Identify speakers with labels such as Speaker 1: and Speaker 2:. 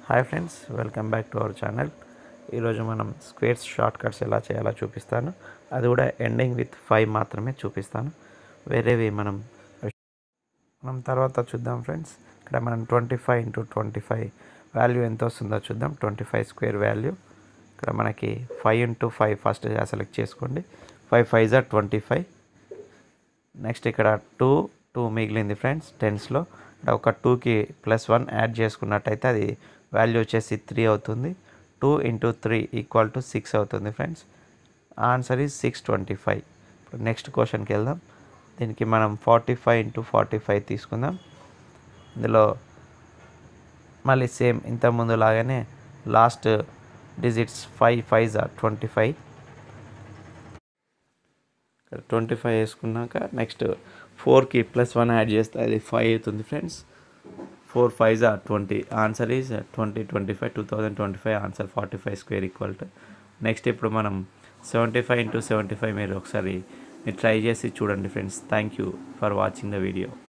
Speaker 1: hi friends welcome back to our channel ఈరోజు మనం squares short cuts ఎలా చేయాలో చూపిస్తాను అది కూడా ఎండింగ్ విత్ ఫైవ్ మాత్రమే చూపిస్తాను వేరేవి మనం మనం తర్వాత చూద్దాం ఫ్రెండ్స్ ఇక్కడ మనం twenty five into twenty five value ఎంత వస్తుందో చూద్దాం ట్వంటీ ఫైవ్ స్క్వేర్ వాల్యూ ఇక్కడ మనకి five into five first select చేసుకోండి ఫైవ్ ఫైవ్ జా ట్వంటీ ఫైవ్ నెక్స్ట్ ఇక్కడ టూ టూ మిగిలింది ఫ్రెండ్స్ టెన్స్లో ఇక్కడ ఒక టూకి ప్లస్ వన్ యాడ్ చేసుకున్నట్టయితే అది వాల్యూ వచ్చేసి త్రీ అవుతుంది two into three equal to six అవుతుంది friends answer is six twenty five ఇప్పుడు నెక్స్ట్ క్వశ్చన్కి వెళ్దాం దీనికి మనం forty five into forty five తీసుకుందాం ఇందులో మళ్ళీ సేమ్ ఇంత ముందు లాగానే last digits five five twenty five ఇక్కడ ట్వంటీ ఫైవ్ వేసుకున్నాక నెక్స్ట్ ఫోర్కి ప్లస్ వన్ యాడ్ చేస్తే అది ఫైవ్ అవుతుంది ఫ్రెండ్స్ ఫోర్ ఫైవ్ జా twenty answer is twenty twenty five two thousand twenty five answer forty five square equal to next ఇప్పుడు మనం seventy five into seventy five మీరు ఒకసారి మీరు ట్రై చేసి చూడండి friends thank you for watching the video